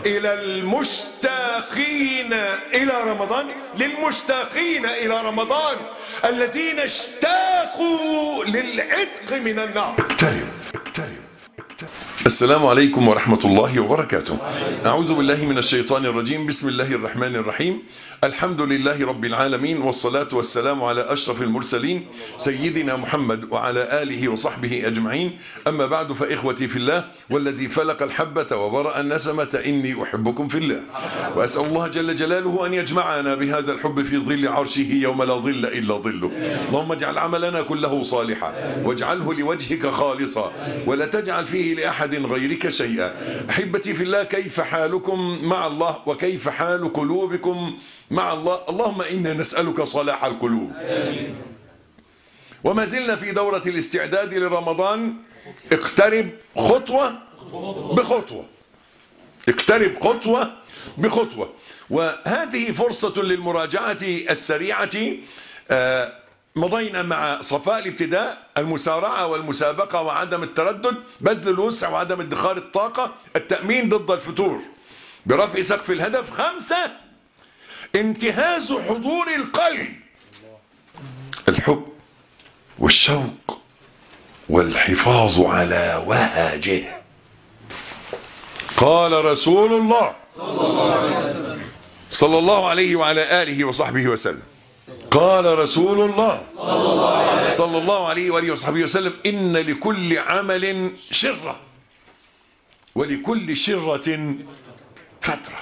إلى المشتاقين إلى رمضان للمشتاقين إلى رمضان الذين اشتاقوا للعتق من النار اقترب اقترب السلام عليكم ورحمة الله وبركاته أعوذ بالله من الشيطان الرجيم بسم الله الرحمن الرحيم الحمد لله رب العالمين والصلاة والسلام على أشرف المرسلين سيدنا محمد وعلى آله وصحبه أجمعين أما بعد فإخوتي في الله والذي فلق الحبة وبرأ النسمة إني أحبكم في الله وأسأل الله جل جلاله أن يجمعنا بهذا الحب في ظل عرشه يوم لا ظل إلا ظله اللهم اجعل عملنا كله صالحا واجعله لوجهك خالصا ولا تجعل فيه لأحد غيرك شيئا أحبتي في الله كيف حالكم مع الله وكيف حال قلوبكم مع الله اللهم إنا نسألك صلاح القلوب وما زلنا في دورة الاستعداد لرمضان اقترب خطوة بخطوة اقترب خطوة بخطوة وهذه فرصة للمراجعة السريعة آه مضينا مع صفاء الابتداء المسارعة والمسابقة وعدم التردد بذل الوسع وعدم ادخار الطاقة التأمين ضد الفتور برفع سقف الهدف خمسة انتهاز حضور القلب الحب والشوق والحفاظ على وهجه قال رسول الله صلى الله عليه وعلى آله وصحبه وسلم قال رسول الله صلى الله عليه وآله وصحبه وسلم إن لكل عمل شرة ولكل شرة فترة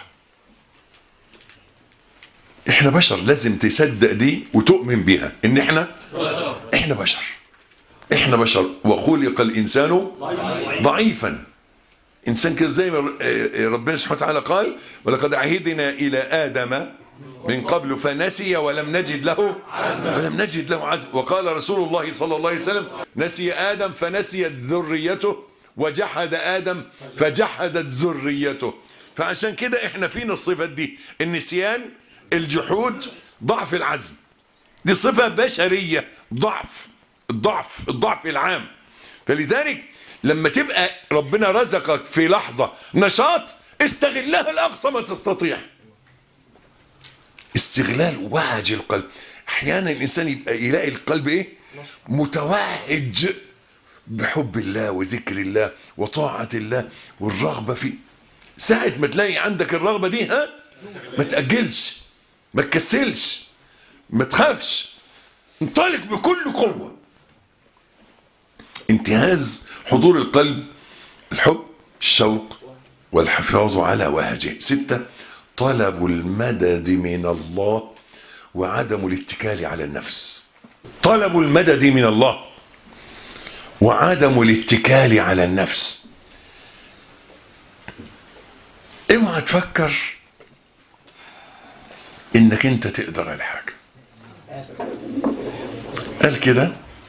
احنا بشر لازم تصدق دي وتؤمن بيها ان احنا احنا بشر احنا بشر وخلق الانسان ضعيفا انسان كده زي ما ربنا سبحانه وتعالى قال ولقد عهدنا الى ادم من قبل فنسي ولم نجد له ولم نجد له عزم وقال رسول الله صلى الله عليه وسلم نسي آدم فنسيت ذريته وجحد آدم فجحدت ذريته فعشان كده احنا فينا الصفات دي النسيان الجحود ضعف العزم دي صفة بشرية ضعف الضعف الضعف العام فلذلك لما تبقى ربنا رزقك في لحظة نشاط استغلها الأقصى ما تستطيع استغلال وهج القلب احيانا الانسان يبقى يلاقي القلب ايه متوهج بحب الله وذكر الله وطاعة الله والرغبة فيه ساعة ما تلاقي عندك الرغبة دي ها ما تأجلش ما تكسلش ما تخافش انطلق بكل قوة انتهاز حضور القلب الحب الشوق والحفاظ على وهجه ستة طلب المدد من الله وعدم الاتكال على النفس طلب المدد من الله وعدم الاتكال على النفس اوعى تفكر انك انت تقدر على حاجه قال كده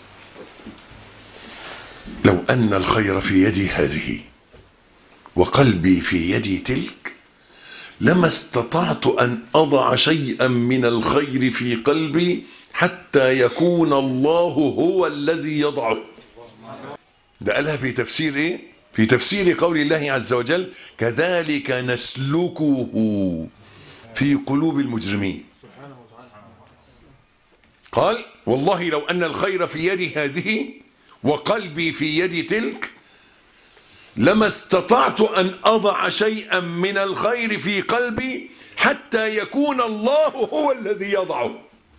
لو ان الخير في يدي هذه وقلبي في يدي تلك لما استطعت أن أضع شيئا من الخير في قلبي حتى يكون الله هو الذي يضعه ده قالها في تفسير إيه؟ في تفسير قول الله عز وجل كذلك نسلكه في قلوب المجرمين قال والله لو أن الخير في يدي هذه وقلبي في يد تلك لما استطعت أن أضع شيئا من الخير في قلبي حتى يكون الله هو الذي يضعه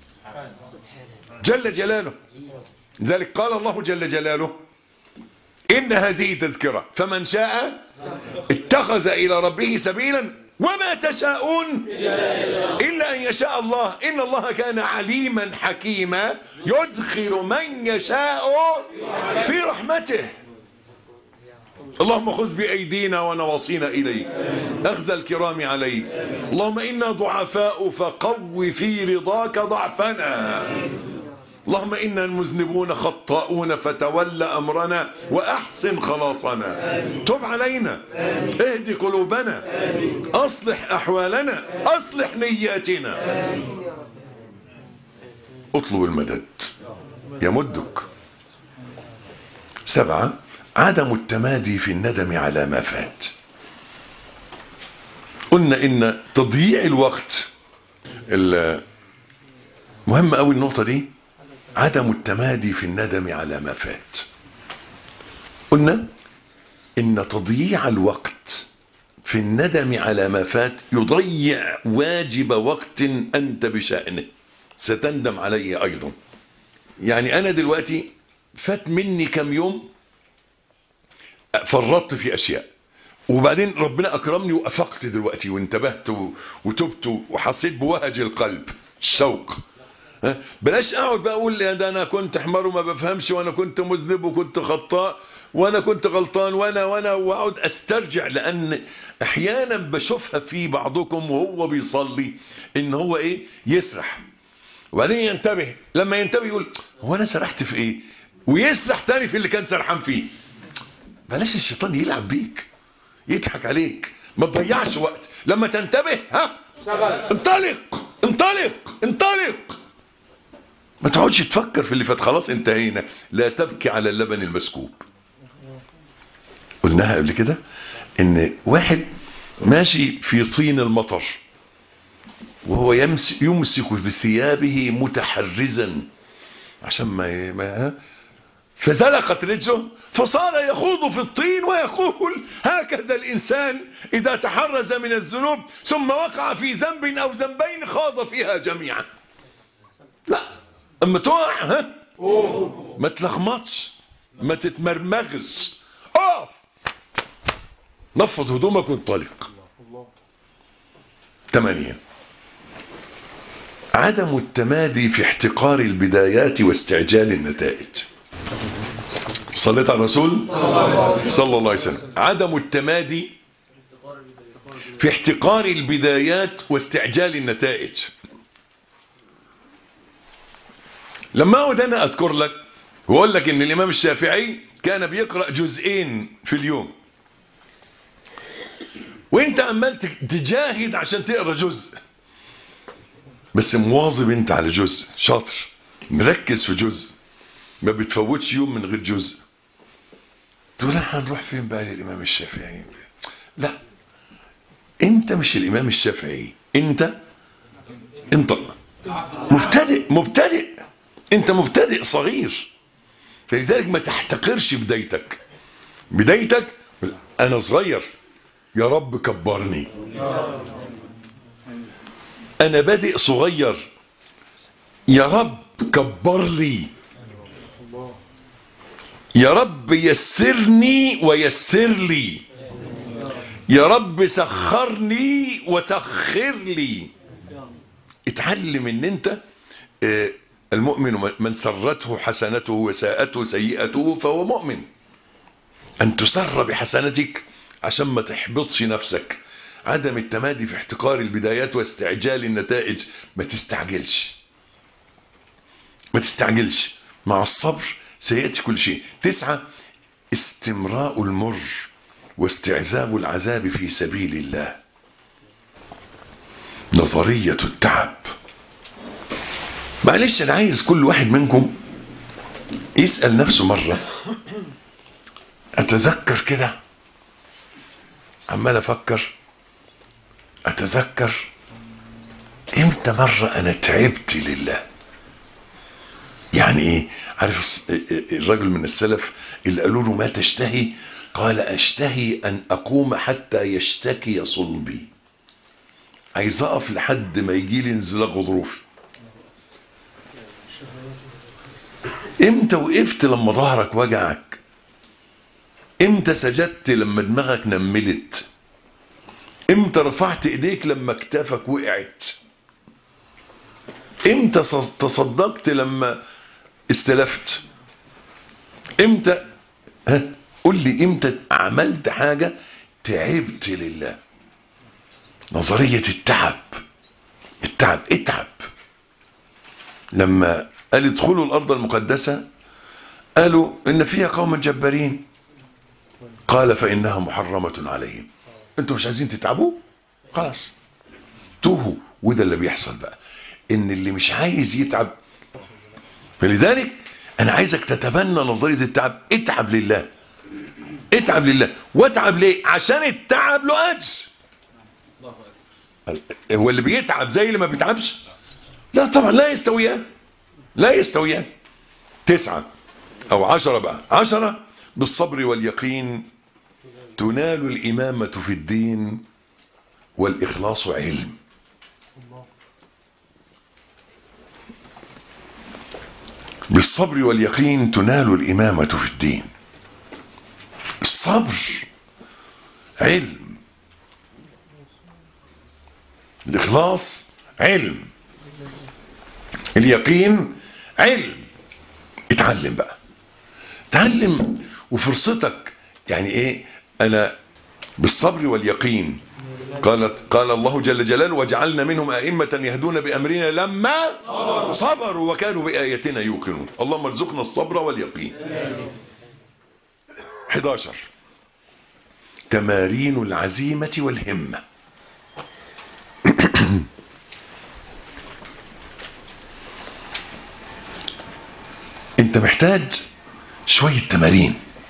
جل جلاله ذلك قال الله جل جلاله إن هذه تذكرة فمن شاء اتخذ إلى ربه سبيلا وما تشاءون إلا أن يشاء الله إن الله كان عليما حكيما يدخل من يشاء في رحمته اللهم خذ بأيدينا ونواصينا إليك أخذ الكرام عليك اللهم إنا ضعفاء فقو في رضاك ضعفنا اللهم إنا المذنبون خطاؤون فتول أمرنا وأحسن خلاصنا تب علينا اهدي قلوبنا أصلح أحوالنا أصلح نياتنا اطلب المدد يمدك سبعة عدم التمادي في الندم على ما فات قلنا ان تضييع الوقت ال- مهم قوي النقطه دي عدم التمادي في الندم على ما فات قلنا ان تضييع الوقت في الندم على ما فات يضيع واجب وقت انت بشانه ستندم عليه ايضا يعني انا دلوقتي فات مني كم يوم فرطت في اشياء وبعدين ربنا اكرمني وافقت دلوقتي وانتبهت و- وتبت وحسيت بوهج القلب الشوق ها؟ بلاش اقعد بقى اقول يا ده انا كنت حمار وما بفهمش وانا كنت مذنب وكنت خطاء وانا كنت غلطان وانا وانا واقعد استرجع لان احيانا بشوفها في بعضكم وهو بيصلي ان هو ايه يسرح وبعدين ينتبه لما ينتبه يقول هو انا سرحت في ايه ويسرح تاني في اللي كان سرحان فيه بلاش الشيطان يلعب بيك يضحك عليك ما تضيعش وقت لما تنتبه ها انطلق انطلق انطلق ما تقعدش تفكر في اللي فات خلاص انتهينا لا تبكي على اللبن المسكوب قلناها قبل كده ان واحد ماشي في طين المطر وهو يمس يمسك بثيابه متحرزا عشان ما ي- ما ها؟ فزلقت رجله فصار يخوض في الطين ويقول هكذا الإنسان إذا تحرز من الذنوب ثم وقع في ذنب أو ذنبين خاض فيها جميعا لا أما تقع ها ما تلخمطش ما تتمرمغش اقف نفض هدومك وانطلق ثمانية عدم التمادي في احتقار البدايات واستعجال النتائج صليت على الرسول صلى الله عليه وسلم عدم التمادي في احتقار البدايات واستعجال النتائج لما اقعد انا اذكر لك واقول لك ان الامام الشافعي كان بيقرا جزئين في اليوم وانت عمال تك- تجاهد عشان تقرا جزء بس مواظب انت على جزء شاطر مركز في جزء ما بتفوتش يوم من غير جزء تقول لا هنروح فين بقى للامام الشافعي لا انت مش الامام الشافعي انت انت مبتدئ مبتدئ انت مبتدئ صغير فلذلك ما تحتقرش بدايتك بدايتك انا صغير يا رب كبرني انا بادئ صغير يا رب كبر لي يا رب يسرني ويسر لي يا رب سخرني وسخر لي اتعلم ان انت آه، المؤمن من سرته حسنته وساءته سيئته فهو مؤمن ان تسر بحسنتك عشان ما تحبطش نفسك عدم التمادي في احتقار البدايات واستعجال النتائج ما تستعجلش ما تستعجلش مع الصبر سيأتي كل شيء تسعة استمراء المر واستعذاب العذاب في سبيل الله نظرية التعب معلش أنا عايز كل واحد منكم يسأل نفسه مرة أتذكر كده عمال أفكر أتذكر إمتى مرة أنا تعبت لله يعني ايه عارف الس- الرجل من السلف اللي قالوا له ما تشتهي قال اشتهي ان اقوم حتى يشتكي صلبي عايز اقف لحد ما يجي لي انزلاق غضروفي امتى وقفت لما ظهرك وجعك امتى سجدت لما دماغك نملت امتى رفعت ايديك لما كتافك وقعت امتى ص- تصدقت لما استلفت امتى ها قول لي امتى عملت حاجة تعبت لله نظرية التعب التعب اتعب لما قال ادخلوا الأرض المقدسة قالوا إن فيها قوما جبارين قال فإنها محرمة عليهم انتوا مش عايزين تتعبوا خلاص توهوا وده اللي بيحصل بقى ان اللي مش عايز يتعب فلذلك انا عايزك تتبنى نظريه التعب اتعب لله اتعب لله واتعب ليه عشان التعب له اجر هو اللي بيتعب زي اللي ما بيتعبش لا طبعا لا يستويان لا يستويان تسعة أو عشرة بقى عشرة بالصبر واليقين تنال الإمامة في الدين والإخلاص علم بالصبر واليقين تنال الإمامة في الدين الصبر علم الإخلاص علم اليقين علم اتعلم بقى اتعلم وفرصتك يعني ايه انا بالصبر واليقين قالت قال الله جل جلاله وجعلنا منهم أئمة يهدون بأمرنا لما صبروا وكانوا بآياتنا يوقنون اللهم ارزقنا الصبر واليقين 11 تمارين العزيمة والهمة انت محتاج شوية تمارين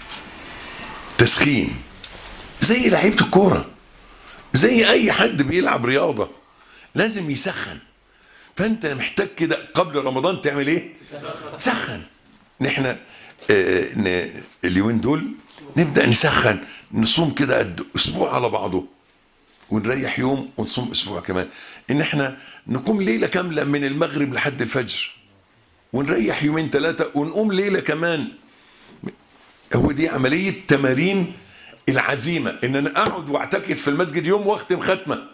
تسخين زي لعيبة الكورة زي اي حد بيلعب رياضة لازم يسخن فانت محتاج كده قبل رمضان تعمل ايه تسخن نحن آه ن- اليومين دول نبدأ نسخن نصوم كده قد اسبوع على بعضه ونريح يوم ونصوم اسبوع كمان ان احنا نقوم ليلة كاملة من المغرب لحد الفجر ونريح يومين ثلاثة ونقوم ليلة كمان هو دي عملية تمارين العزيمة ان انا اقعد واعتكف في المسجد يوم واختم ختمة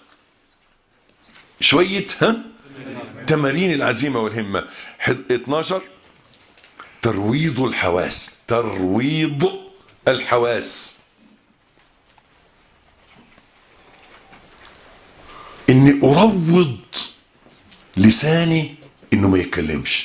شوية ها تمارين العزيمة والهمة حد- 12 ترويض الحواس ترويض الحواس اني اروض لساني انه ما يتكلمش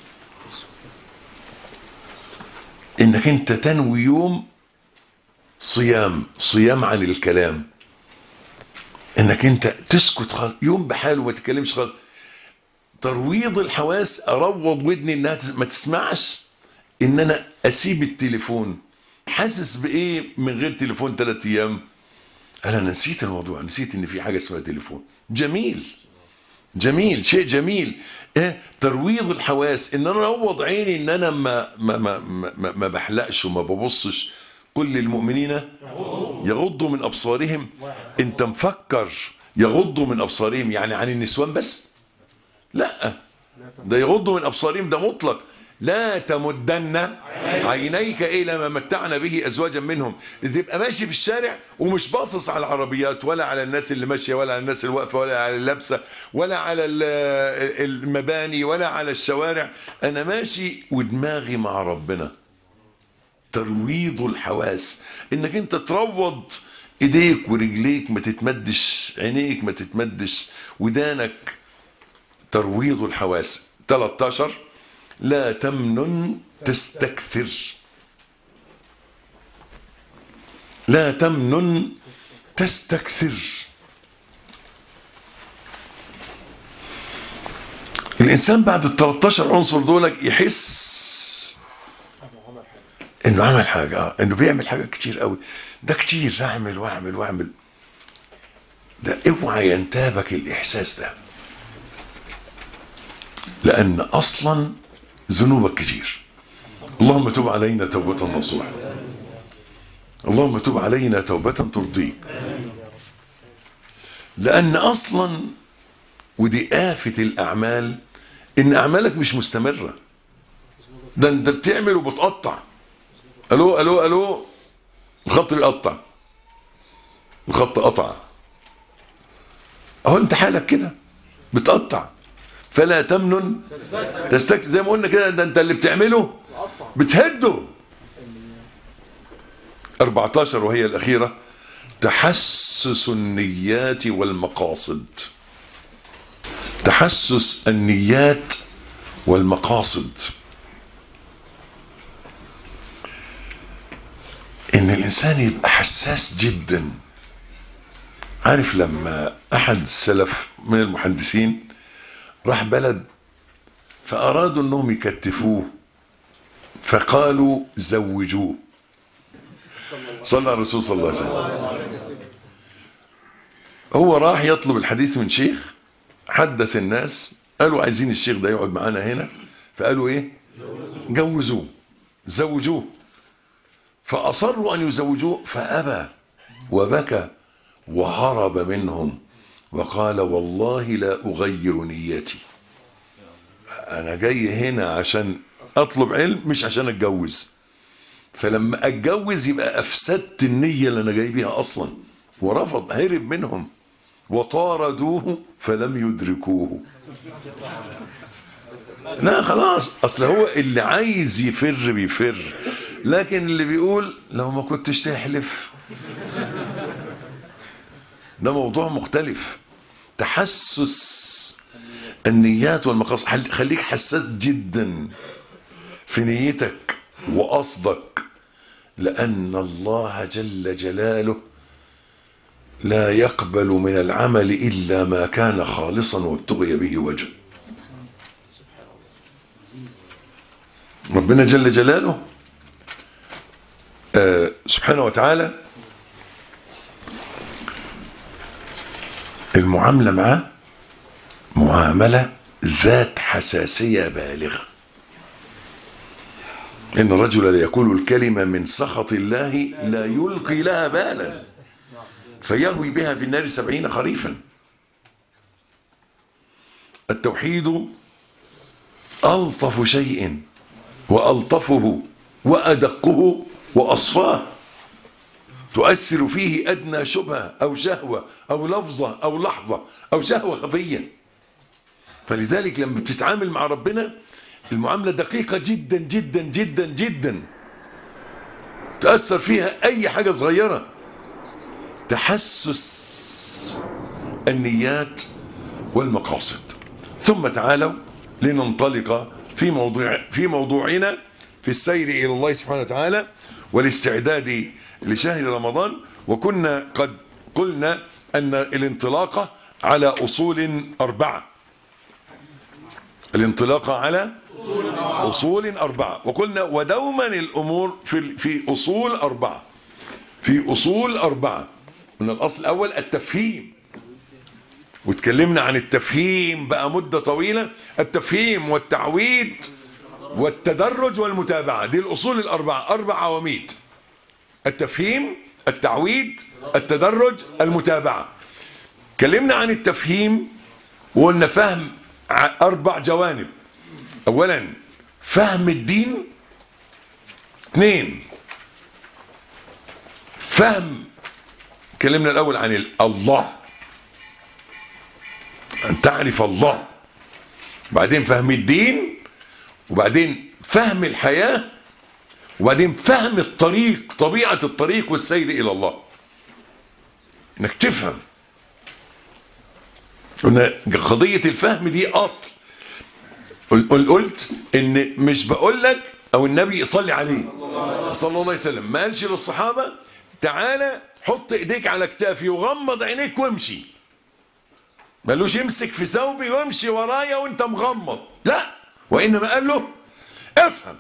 انك انت تنوي يوم صيام صيام عن الكلام انك انت تسكت خالص يوم بحاله ما تتكلمش خالص ترويض الحواس اروض ودني انها تس- ما تسمعش ان انا اسيب التليفون حاسس بايه من غير تليفون ثلاث ايام قال انا نسيت الموضوع نسيت ان في حاجه اسمها تليفون جميل جميل شيء جميل إيه ترويض الحواس ان انا اروض عيني ان انا ما ما ما ما, ما بحلقش وما ببصش قل للمؤمنين يغضوا من ابصارهم انت مفكر يغضوا من ابصارهم يعني عن النسوان بس لا ده يغضوا من ابصارهم ده مطلق لا تمدن عينيك الى ما متعنا به ازواجا منهم تبقى ماشي في الشارع ومش باصص على العربيات ولا على الناس اللي ماشيه ولا على الناس اللي واقفه ولا على اللابسه ولا على ال- المباني ولا على الشوارع انا ماشي ودماغي مع ربنا ترويض الحواس انك انت تروض ايديك ورجليك ما تتمدش عينيك ما تتمدش ودانك ترويض الحواس 13 لا تمنن تستكثر لا تمنن تستكثر الانسان بعد ال 13 عنصر دول يحس انه عمل حاجه آه، انه بيعمل حاجات كتير قوي ده كتير اعمل واعمل واعمل ده اوعى ينتابك الاحساس ده لان اصلا ذنوبك كتير اللهم تب علينا توبه نصوحه اللهم تب علينا توبه ترضيك لان اصلا ودي آفة الأعمال إن أعمالك مش مستمرة ده أنت بتعمل وبتقطع ألو ألو ألو الخط بيقطع الخط قطع أهو أنت حالك كده بتقطع فلا تمنن تستكثر زي ما قلنا كده ده أنت اللي بتعمله بتهده 14 وهي الأخيرة تحسس النيات والمقاصد تحسس النيات والمقاصد ان الانسان يبقى حساس جدا عارف لما احد السلف من المحدثين راح بلد فارادوا انهم يكتفوه فقالوا زوجوه صلى على الرسول صلى الله عليه وسلم هو راح يطلب الحديث من شيخ حدث الناس قالوا عايزين الشيخ ده يقعد معانا هنا فقالوا ايه جوزوه زوجوه فأصروا أن يزوجوه فأبى وبكى وهرب منهم وقال والله لا أغير نيتي أنا جاي هنا عشان أطلب علم مش عشان أتجوز فلما أتجوز يبقى أفسدت النية اللي أنا جاي بيها أصلا ورفض هرب منهم وطاردوه فلم يدركوه لا خلاص اصل هو اللي عايز يفر بيفر لكن اللي بيقول لو ما كنتش تحلف ده موضوع مختلف تحسس النيات والمقاصد خل- خليك حساس جدا في نيتك وقصدك لأن الله جل جلاله لا يقبل من العمل إلا ما كان خالصا وابتغي به وجهه ربنا جل جلاله آه سبحانه وتعالى المعاملة معاه معاملة ذات حساسية بالغة إن الرجل ليقول الكلمة من سخط الله لا يلقي لها بالا فيهوي بها في النار سبعين خريفا التوحيد ألطف شيء وألطفه وأدقه وأصفاه تؤثر فيه أدنى شبهة أو شهوة أو لفظة أو لحظة أو شهوة خفية فلذلك لما بتتعامل مع ربنا المعاملة دقيقة جدا جدا جدا جدا تأثر فيها أي حاجة صغيرة تحسس النيات والمقاصد ثم تعالوا لننطلق في موضوع في موضوعنا في السير الى الله سبحانه وتعالى والاستعداد لشهر رمضان وكنا قد قلنا ان الانطلاقه على اصول اربعه الانطلاقه على اصول اربعه وقلنا ودوما الامور في في اصول اربعه في اصول اربعه قلنا الاصل الاول التفهيم واتكلمنا عن التفهيم بقى مدة طويلة التفهيم والتعويد والتدرج والمتابعة دي الأصول الأربعة أربع عواميد التفهيم التعويد التدرج المتابعة اتكلمنا عن التفهيم وقلنا فهم ع- أربع جوانب أولا فهم الدين اثنين فهم اتكلمنا الأول عن ال- الله أن تعرف الله بعدين فهم الدين وبعدين فهم الحياة وبعدين فهم الطريق طبيعة الطريق والسير إلى الله إنك تفهم قلنا قضية الفهم دي أصل قل- قل- قلت إن مش بقول لك أو النبي يصلي عليه صلى الله عليه وسلم ما قالش للصحابة تعالى حط إيديك على كتافي وغمض عينيك وامشي مالوش يمسك في ثوبي وامشي ورايا وانت مغمض لا وانما قال له افهم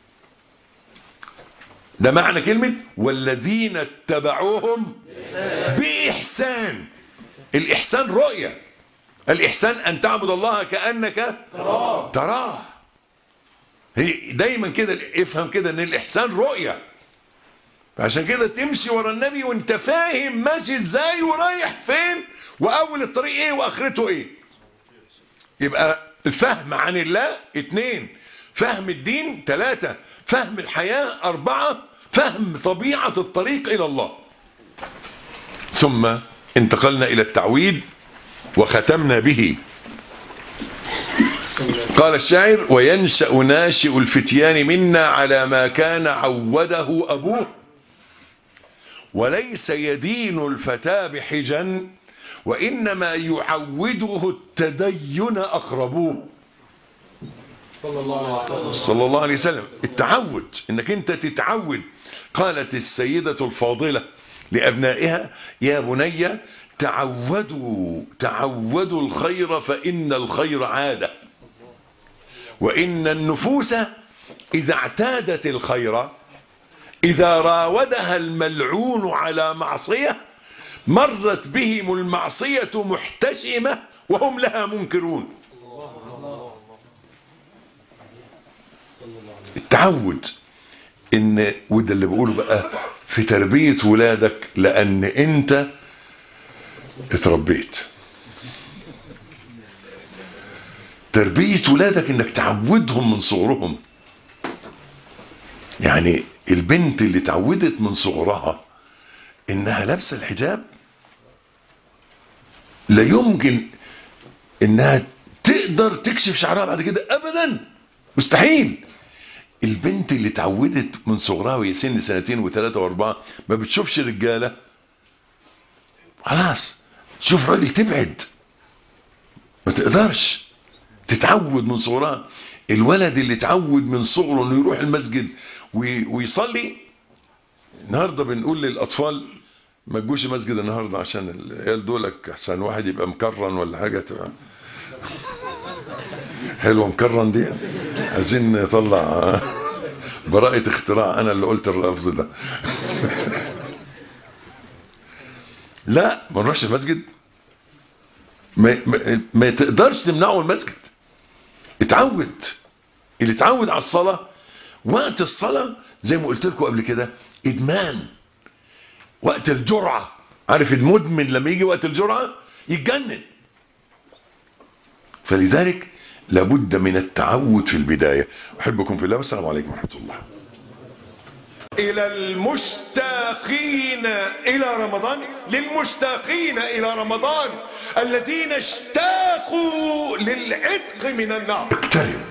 ده معنى كلمة والذين اتبعوهم بإحسان الإحسان رؤية الإحسان أن تعبد الله كأنك تراه هي دايما كده افهم كده ان الإحسان رؤية عشان كده تمشي ورا النبي وانت فاهم ماشي ازاي ورايح فين واول الطريق ايه واخرته ايه يبقى الفهم عن الله اتنين فهم الدين ثلاثة فهم الحياة أربعة فهم طبيعة الطريق إلى الله ثم انتقلنا إلى التعويد وختمنا به قال الشاعر وينشأ ناشئ الفتيان منا على ما كان عوده أبوه وليس يدين الفتى بحجا وإنما يعوده التدين أقربوه صلى الله عليه وسلم التعود انك انت تتعود قالت السيدة الفاضلة لأبنائها يا بني تعودوا تعودوا الخير فإن الخير عادة وإن النفوس إذا اعتادت الخير إذا راودها الملعون على معصية مرت بهم المعصية محتشمة وهم لها منكرون التعود ان وده اللي بقوله بقى في تربية ولادك لان انت اتربيت تربية ولادك انك تعودهم من صغرهم يعني البنت اللي اتعودت من صغرها انها لابسه الحجاب لا يمكن انها تقدر تكشف شعرها بعد كده ابدا مستحيل البنت اللي اتعودت من صغرها وهي سن سنتين وثلاثة واربعة ما بتشوفش رجالة خلاص تشوف راجل تبعد ما تقدرش تتعود من صغرها الولد اللي اتعود من صغره انه يروح المسجد وي- ويصلي النهارده بنقول للاطفال ما تجوش المسجد النهارده عشان العيال دولك احسن واحد يبقى مكرن ولا حاجه تبقى حلوه مكرن دي عايزين نطلع براءة اختراع انا اللي قلت اللفظ ده لا ما نروحش المسجد ما, ما, ما تقدرش تمنعه من المسجد اتعود اللي اتعود على الصلاة وقت الصلاة زي ما قلت لكم قبل كده ادمان وقت الجرعة عارف المدمن لما يجي وقت الجرعة يتجنن فلذلك لابد من التعود في البداية أحبكم في الله والسلام عليكم ورحمة الله إلى المشتاقين إلى رمضان للمشتاقين إلى رمضان الذين اشتاقوا للعتق من النار اقترب